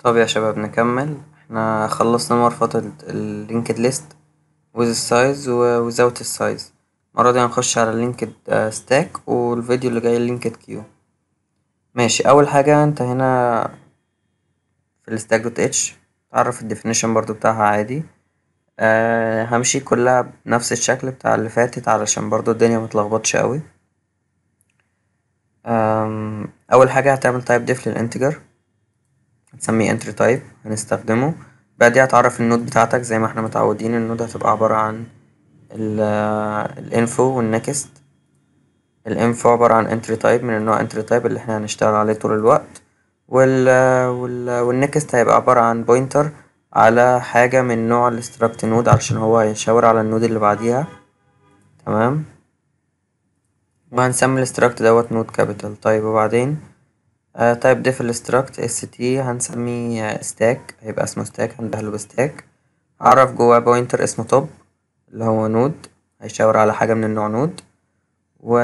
طب يا شباب نكمل احنا خلصنا مرفق اللينكد ليست with السايز و without السايز المرة دي هنخش على اللينكد ستاك والفيديو اللي جاي اللينكد كيو ماشي أول حاجة انت هنا في الستاك دوت اتش تعرف الديفينيشن برضو بتاعها عادي أه همشي كلها بنفس الشكل بتاع اللي فاتت علشان برضو الدنيا متلخبطش اوي أم، أول حاجة هتعمل تايب ديف للانتجر هتسميه entry type هنستخدمه بعديها هتعرف النود بتاعتك زي ما احنا متعودين النود هتبقى عبارة عن ال الانفو والنكست الانفو عبارة عن entry type من النوع entry type اللي احنا هنشتغل عليه طول الوقت وال وال والنكست هيبقى عبارة عن pointer على حاجة من نوع الستراكت نود علشان هو هيشاور على النود اللي بعديها تمام وهنسمي الستراكت دوت نود كابيتال طيب وبعدين تايب ديف الستراكت اس تي هنسميه ستاك هيبقى اسمه ستاك هندهله بستاك اعرف جواه بوينتر اسمه توب اللي هو نود هيشاور على حاجة من النوع نود و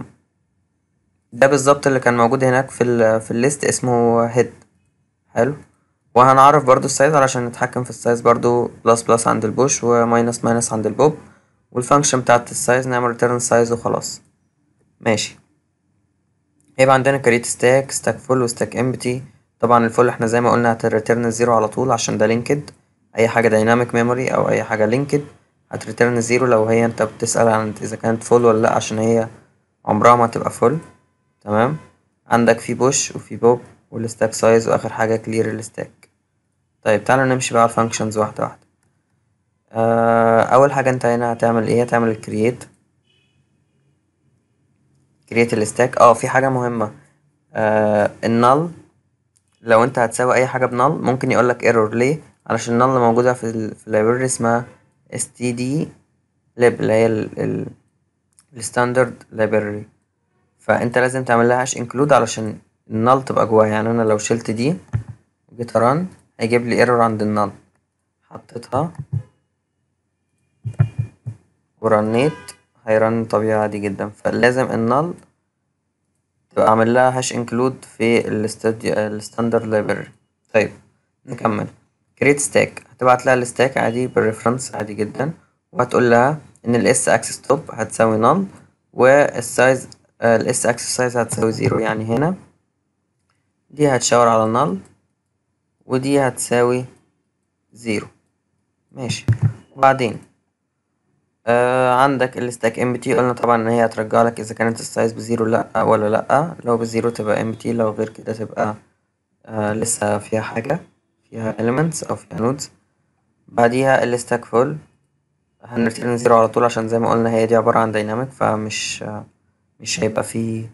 ده بالظبط اللي كان موجود هناك في ال في الليست اسمه هيد حلو وهنعرف برضو السايز علشان نتحكم في السايز برضو بلس بلس عند البوش وماينس ماينس عند البوب والفانكشن بتاعت السايز نعمل ريتيرن سايز وخلاص ماشي هيبقى عندنا كريت ستاك ستاك فول وستاك امبتي طبعا الفول احنا زي ما قلنا هتريتيرن الزيرو على طول عشان ده لينكد اي حاجة دايناميك ميموري او اي حاجة لينكد هتريتيرن الزيرو لو هي انت بتسأل عن اذا كانت فول ولا لا عشان هي عمرها ما هتبقى فول تمام عندك في بوش وفي بوب والستاك سايز واخر حاجة كلير الستاك طيب تعالى نمشي بقى على الفانكشنز واحدة واحدة آه اول حاجة انت هنا هتعمل ايه هتعمل الكرييت كرييت الستاك اه في حاجة مهمة آه النل لو انت هتساوي اي حاجة بنل ممكن يقولك ايرور ليه علشان النل موجودة في ال في اللايبراري اسمها std lib اللي هي ال ال الستاندرد library فانت لازم تعمل لها هاش انكلود علشان النل تبقى جواها يعني انا لو شلت دي وجيت اران هيجيب لي ايرور عند النل حطيتها ورنيت هيرن طبيعي عادي جدا فلازم النل تبقى اعمل لها هاش انكلود في الستاندرد لايبراري طيب نكمل create stack هتبعت لها الستاك عادي بالريفرنس عادي جدا وهتقول لها ان الاس اكسس توب هتساوي نل والسايز الاس اكسس سايز هتساوي زيرو يعني هنا دي هتشاور على نل ودي هتساوي زيرو ماشي وبعدين آه عندك الستاك امبتي قلنا طبعا ان هي هترجع لك اذا كانت السايز بزيرو لا ولا لا لو بزيرو تبقى امبتي لو غير كده تبقى آه لسه فيها حاجة فيها elements او فيها nodes بعديها الستاك فول هنرترن زيرو على طول عشان زي ما قلنا هي دي عبارة عن دايناميك فمش آه مش هيبقى فيه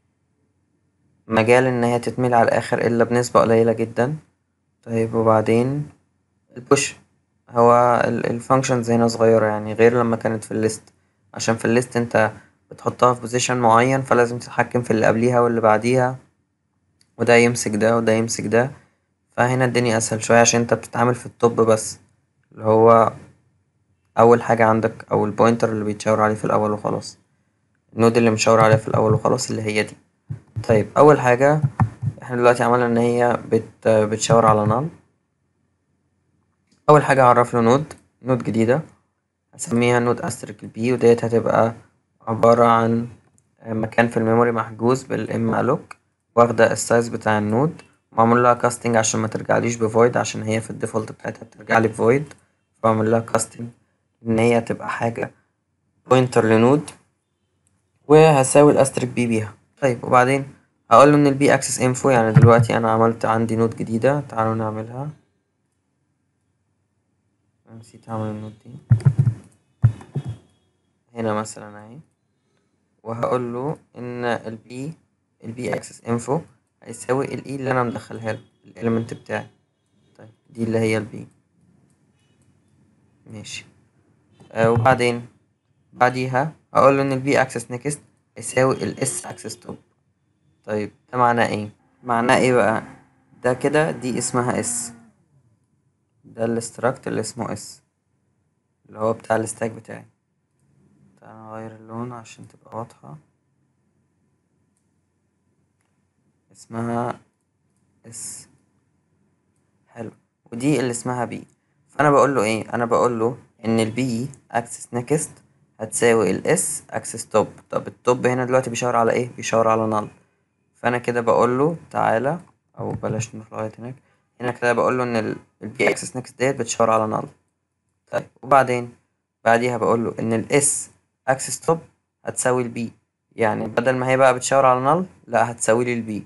مجال ان هي تتميل على الاخر الا بنسبة قليلة جدا طيب وبعدين البوش هو الفانكشنز هنا صغيرة يعني غير لما كانت في الليست عشان في الليست انت بتحطها في بوزيشن معين فلازم تتحكم في اللي قبليها واللي بعديها وده يمسك ده وده يمسك ده فهنا الدنيا اسهل شوية عشان انت بتتعامل في التوب بس اللي هو اول حاجة عندك او البوينتر اللي بيتشاور عليه في الاول وخلاص النود اللي مشاور عليه في الاول وخلاص اللي هي دي طيب اول حاجة احنا دلوقتي عملنا ان هي بت بتشاور على نال اول حاجة هعرف له نود نود جديدة هسميها نود استريك البي وديت هتبقى عبارة عن مكان في الميموري محجوز بالام الوك واخدة السايز بتاع النود معمول لها كاستنج عشان ما ترجعليش بفويد عشان هي في الديفولت بتاعتها بترجعلي بفويد فاعمل لها كاستنج ان هي تبقى حاجة بوينتر لنود وهساوي الاستريك بي بيها طيب وبعدين هقول له ان البي اكسس انفو يعني دلوقتي انا عملت عندي نود جديدة تعالوا نعملها نسيت اعمل النود دي هنا مثلا اهي وهقول له ان البي البي اكسس انفو هيساوي الاي اللي انا مدخلها له الاليمنت بتاعي طيب دي اللي هي البي ماشي آه وبعدين بعديها هقول له ان البي اكسس نيكست يساوي الاس اكسس توب طيب ده معناه ايه معناه ايه بقى ده كده دي اسمها اس ده الاستراكت اللي اسمه اس اللي هو بتاع الستاك بتاعي تعالى نغير اللون عشان تبقى واضحة اسمها اس حلو ودي اللي اسمها بي فانا بقول له ايه انا بقول له ان البي اكسس نيكست هتساوي الاس اكسس توب طب التوب هنا دلوقتي بيشاور على ايه بيشاور على نل فانا كده بقول له تعالى او بلاش نروح لغايه هناك هنا كده بقول له ان البي اكسس نيكست ديت بتشاور على نل طيب وبعدين بعديها بقول له ان الاس اكسس توب هتساوي البي يعني بدل ما هي بقى بتشاور على نل لا هتساوي لي البي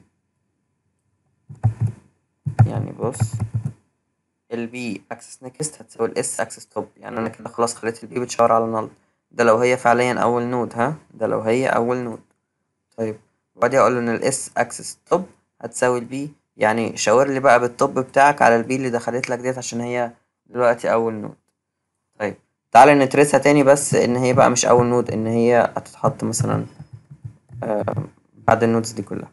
يعني بص البي اكسس نيكست هتساوي الاس اكسس توب يعني انا كده خلاص خليت البي بتشاور على نل ده لو هي فعليا اول نود ها ده لو هي اول نود طيب وبعدين اقول له ان الاس اكسس توب هتساوي البي يعني شاور لي بقى بالتوب بتاعك على البي اللي دخلت لك ديت عشان هي دلوقتي اول نود طيب تعالى ندرسها تاني بس ان هي بقى مش اول نود ان هي هتتحط مثلا آه بعد النودز دي كلها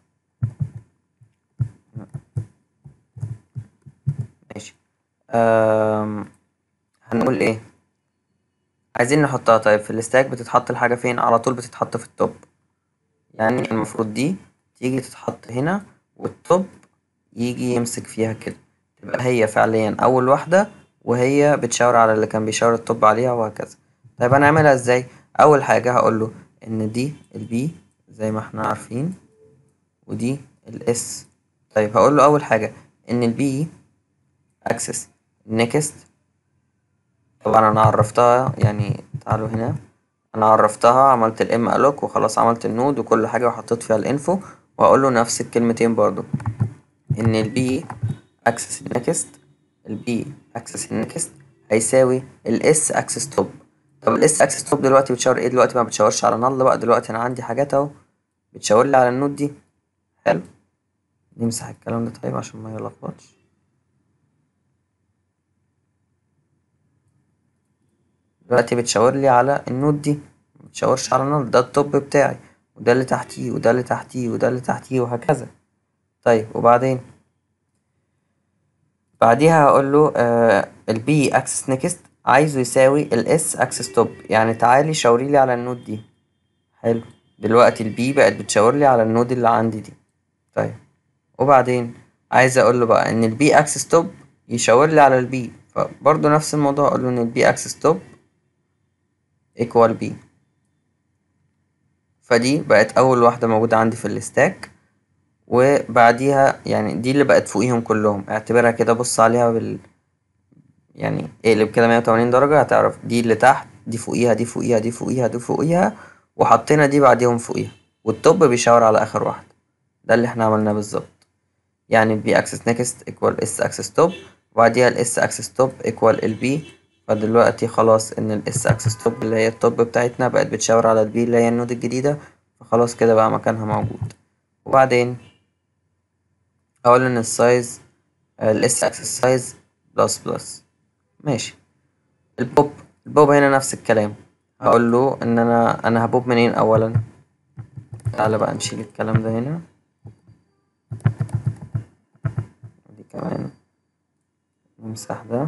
ماشي آم، هنقول ايه عايزين نحطها طيب في الستاك بتتحط الحاجة فين على طول بتتحط في التوب يعني المفروض دي تيجي تتحط هنا والتوب يجي يمسك فيها كده تبقى هي فعليا اول واحدة وهي بتشاور على اللي كان بيشاور التوب عليها وهكذا طيب هنعملها ازاي اول حاجة هقوله ان دي البي زي ما احنا عارفين ودي الاس طيب هقوله اول حاجة ان البي اكسس نيكست طبعا انا عرفتها يعني تعالوا هنا انا عرفتها عملت الام الوك وخلاص عملت النود وكل حاجة وحطيت فيها الانفو وهقول له نفس الكلمتين برضو ان البي اكسس نيكست البي اكسس نيكست هيساوي الاس اكسس توب طب الاس اكسس توب دلوقتي بتشاور ايه دلوقتي ما بتشاورش على نل بقى دلوقتي انا عندي حاجات اهو بتشاور لي على النود دي حلو نمسح الكلام ده طيب عشان ما يلخبطش دلوقتي بتشاور لي على النود دي مبتشاورش على نل ده التوب بتاعي وده اللي تحتيه وده اللي تحتيه وده اللي تحتيه وهكذا طيب وبعدين بعديها هقول له آه البي اكسس نيكست عايزه يساوي الاس اكسس توب يعني تعالي شاوري لي على النود دي حلو دلوقتي البي بقت بتشاور لي على النود اللي عندي دي طيب وبعدين عايز اقول له بقى ان البي اكسس توب يشاور لي على البي فبرضه نفس الموضوع اقول له ان البي اكسس توب ايكوال بي فدي بقت اول واحده موجوده عندي في الستاك وبعديها يعني دي اللي بقت فوقيهم كلهم اعتبرها كده بص عليها بال يعني اقلب كده 180 درجة هتعرف دي اللي تحت دي فوقيها دي فوقيها دي فوقيها دي فوقيها وحطينا دي بعديهم فوقيها والتوب بيشاور على اخر واحدة ده اللي احنا عملناه بالظبط يعني البي اكسس نيكست ايكوال اس اكسس توب وبعديها الاس اكسس توب ايكوال البي فدلوقتي خلاص ان الاس اكسس توب اللي هي التوب بتاعتنا بقت بتشاور على البي اللي هي النود الجديدة فخلاص كده بقى مكانها موجود وبعدين اقول ان السايز الاس اكسس سايز بلس بلس ماشي البوب البوب هنا نفس الكلام هقول له ان انا انا هبوب منين اولا تعالى بقى نشيل الكلام ده هنا دي كمان نمسح ده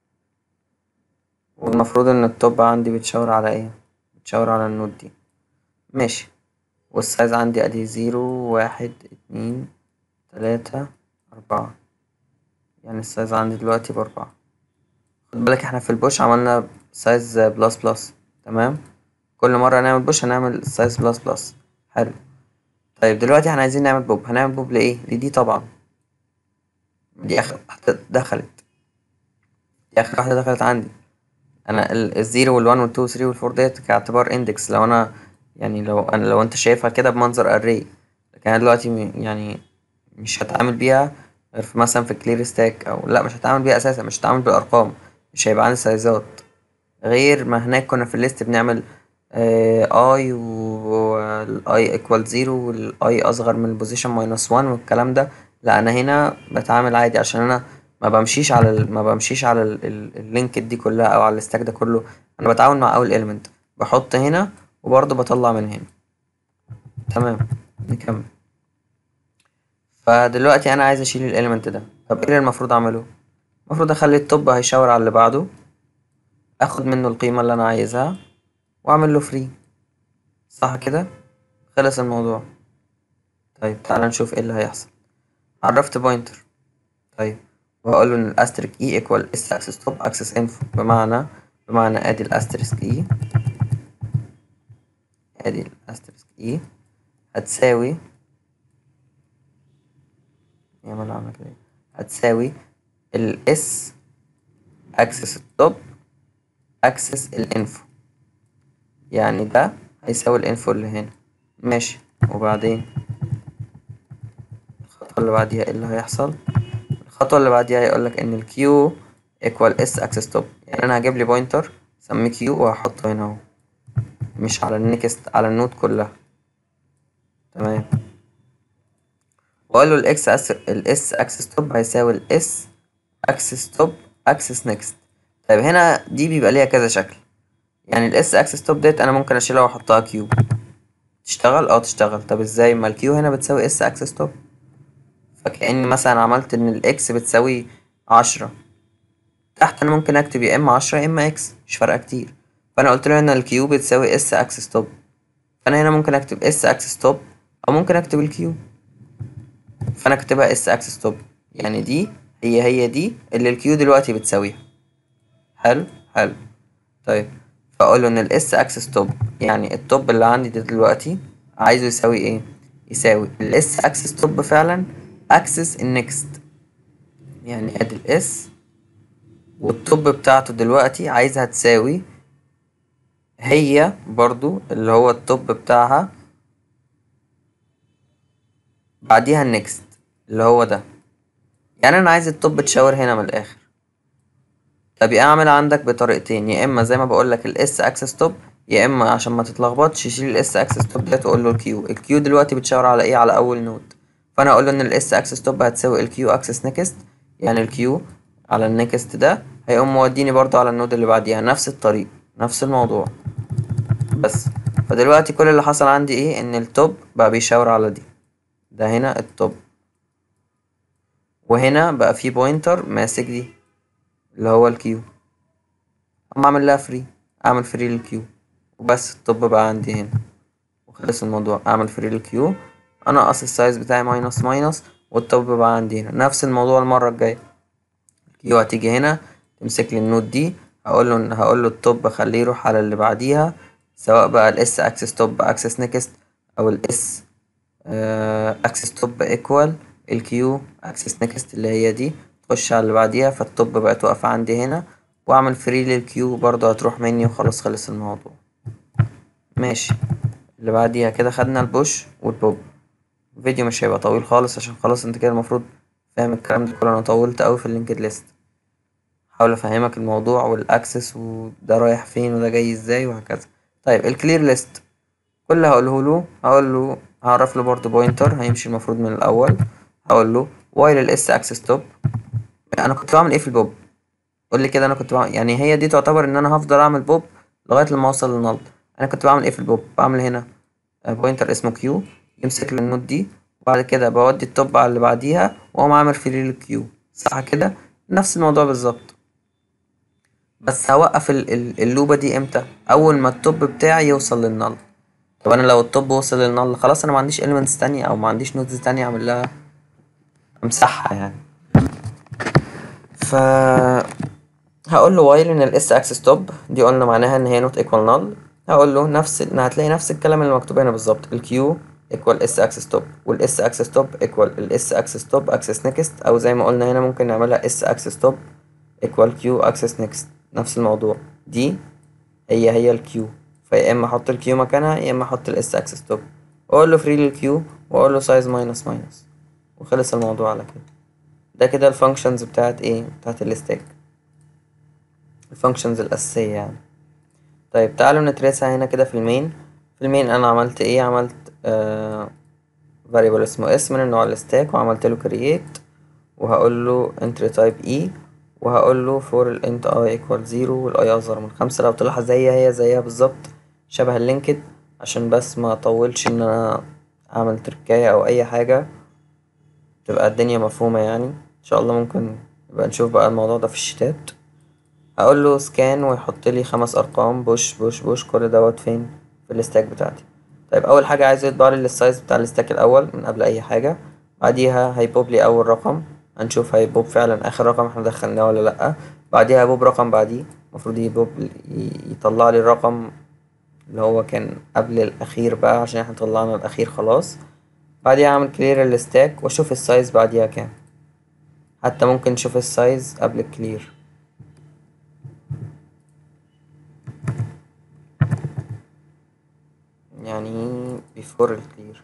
والمفروض ان التوب عندي بتشاور على ايه بتشاور على النود دي ماشي والسايز عندي ادي زيرو واحد اتنين تلاتة أربعة يعني السايز عندي دلوقتي بأربعة خد بالك احنا في البوش عملنا سايز بلس بلس تمام كل مرة نعمل بوش هنعمل سايز بلس بلس حلو طيب دلوقتي احنا عايزين نعمل بوب هنعمل بوب لإيه؟ لدي طبعا دي آخر واحدة دخلت دي آخر واحدة دخلت عندي أنا ال- الزيرو والوان والتو والثري والفور ديت كاعتبار اندكس لو أنا يعني لو أنا لو أنت شايفها كده بمنظر أري لكن أنا دلوقتي م- يعني مش هتعامل بيها غير في مثلا في كلير ستاك او لا مش هتعامل بيها اساسا مش هتعامل بالارقام مش هيبقى عندي سايزات غير ما هناك كنا في الليست بنعمل اي والاي ايكوال زيرو والاي اصغر من البوزيشن ماينس وان والكلام ده لا انا هنا بتعامل عادي عشان انا ما بمشيش على ال ما بمشيش على اللينك دي كلها او على الستاك ده كله انا بتعامل مع اول element بحط هنا وبرضه بطلع من هنا تمام نكمل فدلوقتي انا عايز اشيل الاليمنت ده طب ايه اللي المفروض اعمله المفروض اخلي التوب هيشاور على اللي بعده اخد منه القيمه اللي انا عايزها واعمل له فري صح كده خلص الموضوع طيب تعالى نشوف ايه اللي هيحصل عرفت بوينتر طيب وهقول له ان الاستريك اي ايكوال اس اكسس توب اكسس انفو بمعنى بمعنى ادي الاستريك اي ادي الاستريك اي هتساوي يا ما انا عامله كده هتساوي الاس اكسس التوب اكسس الانفو يعني ده هيساوي الانفو اللي هنا ماشي وبعدين الخطوة اللي بعديها ايه اللي هيحصل الخطوة اللي بعديها هيقولك ان الكيو ايكوال اس اكسس توب يعني انا هجيب لي بوينتر سميه كيو وهحطه هنا اهو مش على النكست على النود كلها تمام واقول له الاكس أس... الاس اكسس توب هيساوي الاس اكسس توب اكسس نيكست طيب هنا دي بيبقى ليها كذا شكل يعني الاس اكسس توب ديت انا ممكن اشيلها واحطها كيو تشتغل اه تشتغل طب ازاي ما الكيو هنا بتساوي اس اكسس توب فكأني مثلا عملت ان الاكس بتساوي عشرة تحت انا ممكن اكتب يا اما عشرة يا اما اكس مش فارقة كتير فانا قلت له هنا الكيو بتساوي اس اكسس توب فانا هنا ممكن اكتب اس اكسس توب او ممكن اكتب الكيو فانا كاتبها اس اكسس توب يعني دي هي هي دي اللي الكيو دلوقتي بتساويها حلو حلو طيب فاقول له ان الاس اكسس توب يعني التوب اللي عندي ده دلوقتي عايزه يساوي ايه يساوي الاس اكسس توب فعلا اكسس النكست يعني ادي الاس والتوب بتاعته دلوقتي عايزها تساوي هي برضو اللي هو التوب بتاعها بعديها النكست اللي هو ده يعني انا عايز التوب تشاور هنا من الاخر طب اعمل عندك بطريقتين يا اما زي ما بقول لك الاس اكسس توب يا اما عشان ما تتلخبطش شيل الاس اكسس توب ده تقول له الكيو الكيو دلوقتي بتشاور على ايه على اول نود فانا اقول له ان الاس اكسس توب هتساوي الكيو اكسس نيكست يعني الكيو على النيكست ده هيقوم موديني برضو على النود اللي بعديها نفس الطريق نفس الموضوع بس فدلوقتي كل اللي حصل عندي ايه ان التوب بقى بيشاور على دي ده هنا التوب وهنا بقى في بوينتر ماسك دي اللي هو الكيو اما اعمل لها فري اعمل فري للكيو وبس التوب بقى عندي هنا وخلص الموضوع اعمل فري للكيو انقص السايز بتاعي ماينس ماينس والتوب بقى عندي هنا نفس الموضوع المرة الجاية الكيو هتيجي هنا تمسك لي النود دي هقول له هقول له التوب خليه يروح على اللي بعديها سواء بقى الاس اكسس توب اكسس نيكست او الاس اكسس توب ايكوال الكيو اكسس نيكست اللي هي دي تخش على اللي بعديها فالتوب بقت واقفة عندي هنا واعمل فري للكيو برضه هتروح مني وخلاص خلص الموضوع ماشي اللي بعديها كده خدنا البوش والبوب الفيديو مش هيبقى طويل خالص عشان خلاص انت كده المفروض فاهم الكلام ده كله انا طولت اوي في اللينكد ليست حاول افهمك الموضوع والاكسس وده رايح فين وده جاي ازاي وهكذا طيب الكلير ليست كل اللي هقوله له هقول له هعرف له برضه بوينتر هيمشي المفروض من الاول هقول له وايل الاس اكسس توب انا كنت بعمل ايه في البوب قول لي كده انا كنت بعمل يعني هي دي تعتبر ان انا هفضل اعمل بوب لغايه لما اوصل للنل انا كنت بعمل ايه في البوب بعمل هنا بوينتر اسمه كيو يمسك لي النود دي وبعد كده بودي التوب على اللي بعديها واقوم عامل فري للكيو صح كده نفس الموضوع بالظبط بس هوقف اللوبة دي امتى اول ما التوب بتاعي يوصل للنل طب انا لو التوب وصل للنل خلاص انا ما عنديش elements تانية او ما عنديش نودز تانية اعمل لها امسحها يعني ف هقول له وايل ان الاس اكسس توب دي قلنا معناها ان هي نوت ايكوال نل هقول له نفس ان هتلاقي نفس الكلام اللي مكتوب هنا بالظبط الكيو ايكوال اس اكسس توب والاس اكسس توب ايكوال الاس اكسس توب اكسس نيكست او زي ما قلنا هنا ممكن نعملها اس اكسس توب ايكوال كيو اكسس نيكست نفس الموضوع دي هي هي الكيو فيا اما احط الكيو مكانها يا اما احط الاس اكسس توب واقول له فري للكيو واقول له سايز ماينس ماينس وخلص الموضوع على كده ده كده الفانكشنز بتاعت ايه بتاعت الستاك الفانكشنز الاساسيه يعني طيب تعالوا ندرسها هنا كده في المين في المين انا عملت ايه عملت آه variable اسمه اس من النوع الستاك وعملت له create وهقول له entry type e وهقول له for ال int i equal 0 وال i اصغر من خمسة لو تلاحظ زيها هي زيها بالظبط شبه اللينكد عشان بس ما اطولش ان انا اعمل تركاية او اي حاجة تبقى الدنيا مفهومة يعني ان شاء الله ممكن نبقى نشوف بقى الموضوع ده في الشتات هقول له سكان ويحط لي خمس ارقام بوش بوش بوش كل دوت فين في الستاك بتاعتي طيب اول حاجه عايز يطبع لي السايز بتاع الستاك الاول من قبل اي حاجه بعديها هيبوب لي اول رقم هنشوف هي بوب فعلا اخر رقم احنا دخلناه ولا لا بعديها بوب رقم بعديه المفروض يبوب يطلع لي الرقم اللي هو كان قبل الاخير بقى عشان احنا طلعنا الاخير خلاص بعديها اعمل كلير الستاك واشوف السايز بعديها كام حتى ممكن نشوف السايز قبل الكلير يعني before الكلير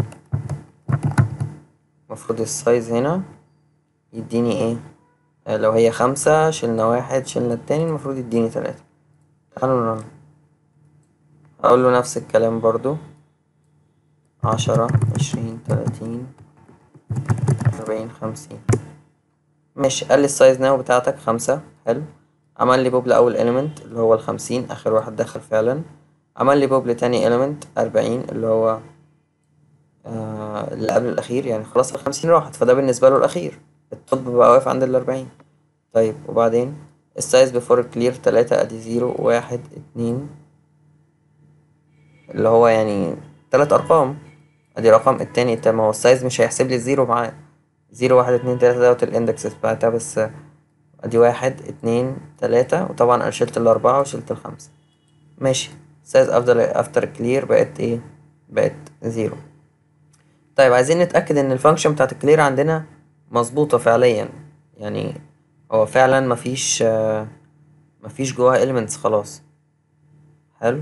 المفروض السايز هنا يديني ايه آه لو هي خمسة شلنا واحد شلنا التاني المفروض يديني تلاتة تعالوا نرن هقول له نفس الكلام برضو عشرة عشرين تلاتين أربعين خمسين ماشي قال لي السايز ناو بتاعتك خمسة حلو عمل لي بوب لأول إليمنت اللي هو الخمسين آخر واحد دخل فعلا عمل لي بوب لتاني إليمنت أربعين اللي هو آه اللي قبل الأخير يعني خلاص الخمسين راحت فده بالنسبة له الأخير الطب بقى واقف عند الأربعين طيب وبعدين السايز بفور كلير تلاتة أدي زيرو واحد اتنين اللي هو يعني تلات أرقام أدي رقم التاني طب ما هو السايز مش هيحسب لي الزيرو معاه زيرو واحد اتنين تلاتة دوت الاندكسز بتاعتها بس ادي واحد اتنين تلاتة وطبعا انا شلت الاربعة وشلت الخمسة ماشي سايز افضل افتر كلير بقت ايه بقت زيرو طيب عايزين نتأكد ان الفانكشن بتاعت الكلير عندنا مظبوطة فعليا يعني هو فعلا مفيش مفيش جواها elements خلاص حلو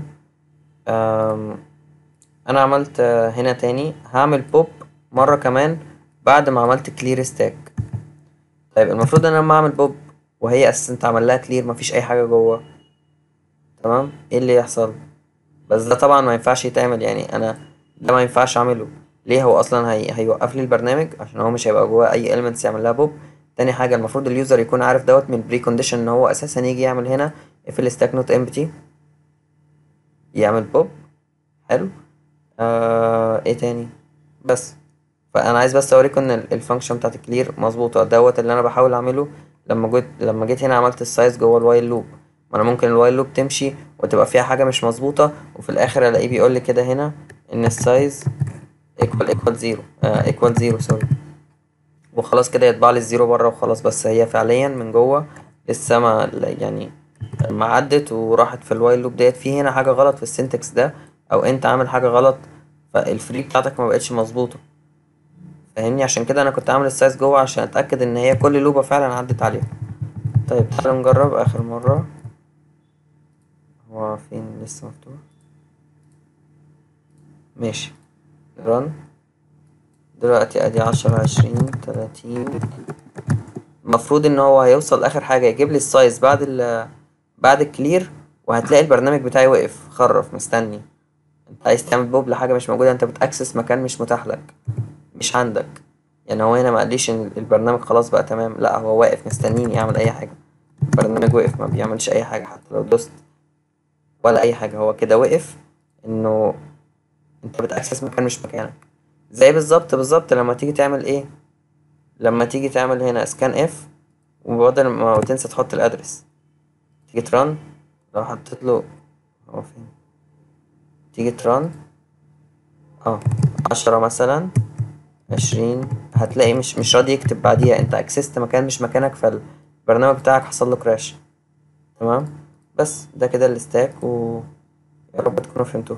انا عملت هنا تاني هعمل بوب مرة كمان بعد ما عملت كلير ستاك طيب المفروض ان انا لما اعمل بوب وهي اساسا اتعمل لها كلير مفيش اي حاجه جوه تمام ايه اللي يحصل بس ده طبعا ما ينفعش يتعمل يعني انا ده ما ينفعش اعمله ليه هو اصلا هي... هيوقف لي البرنامج عشان هو مش هيبقى جواه اي elements يعمل لها بوب تاني حاجه المفروض اليوزر يكون عارف دوت من بري كونديشن ان هو اساسا يجي يعمل هنا if الستاك نوت empty يعمل بوب حلو آه... ايه تاني بس فانا عايز بس اوريكم ان الفانكشن بتاعت الكلير مظبوطه دوت اللي انا بحاول اعمله لما جيت لما جيت هنا عملت السايز جوه الوايل لوب ما انا ممكن الوايل لوب تمشي وتبقى فيها حاجه مش مظبوطه وفي الاخر الاقيه بيقول لي كده هنا ان السايز ايكوال ايكوال زيرو ايكوال زيرو سوري وخلاص كده يطبع لي الزيرو بره وخلاص بس هي فعليا من جوه لسه ما يعني ما عدت وراحت في الوايل لوب ديت في هنا حاجه غلط في السنتكس ده او انت عامل حاجه غلط فالفري بتاعتك ما بقتش مظبوطه فاهمني عشان كده انا كنت عامل السايز جوه عشان اتاكد ان هي كل لوبه فعلا عدت عليها طيب تعالوا نجرب اخر مره هو فين لسه مفتوح ماشي رن دلوقتي ادي عشرة عشرين تلاتين المفروض ان هو هيوصل اخر حاجه يجيب لي السايز بعد ال بعد الكلير وهتلاقي البرنامج بتاعي وقف خرف مستني انت عايز تعمل بوب لحاجه مش موجوده انت بتاكسس مكان مش متاح لك مش عندك يعني هو هنا ما قاليش ان البرنامج خلاص بقى تمام لا هو واقف مستنيني يعمل اي حاجه البرنامج وقف ما بيعملش اي حاجه حتى لو دوست ولا اي حاجه هو كده وقف انه انت بتاكسس مكان مش مكانك زي بالظبط بالظبط لما تيجي تعمل ايه لما تيجي تعمل هنا سكان اف وبدل ما تنسى تحط الادرس تيجي ترن لو حطيت له هو فين تيجي ترن اه عشرة مثلا عشرين هتلاقي مش مش راضي يكتب بعديها انت اكسست مكان مش مكانك فالبرنامج بتاعك حصل له كراش تمام بس ده كده الستاك و يا رب تكونوا فهمتوه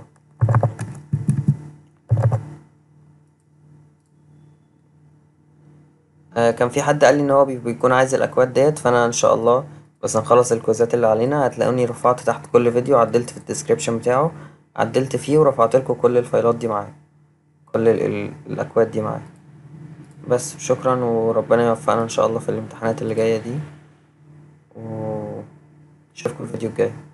آه كان في حد قال لي ان هو بيكون عايز الاكواد ديت فانا ان شاء الله بس نخلص الكويزات اللي علينا هتلاقوني رفعت تحت كل فيديو عدلت في الديسكريبشن بتاعه عدلت فيه ورفعت لكم كل الفايلات دي معاه كل ال ال الاكواد دي معاه بس شكرا وربنا يوفقنا ان شاء الله في الامتحانات اللي جايه دي و اشوفكم الفيديو الجاي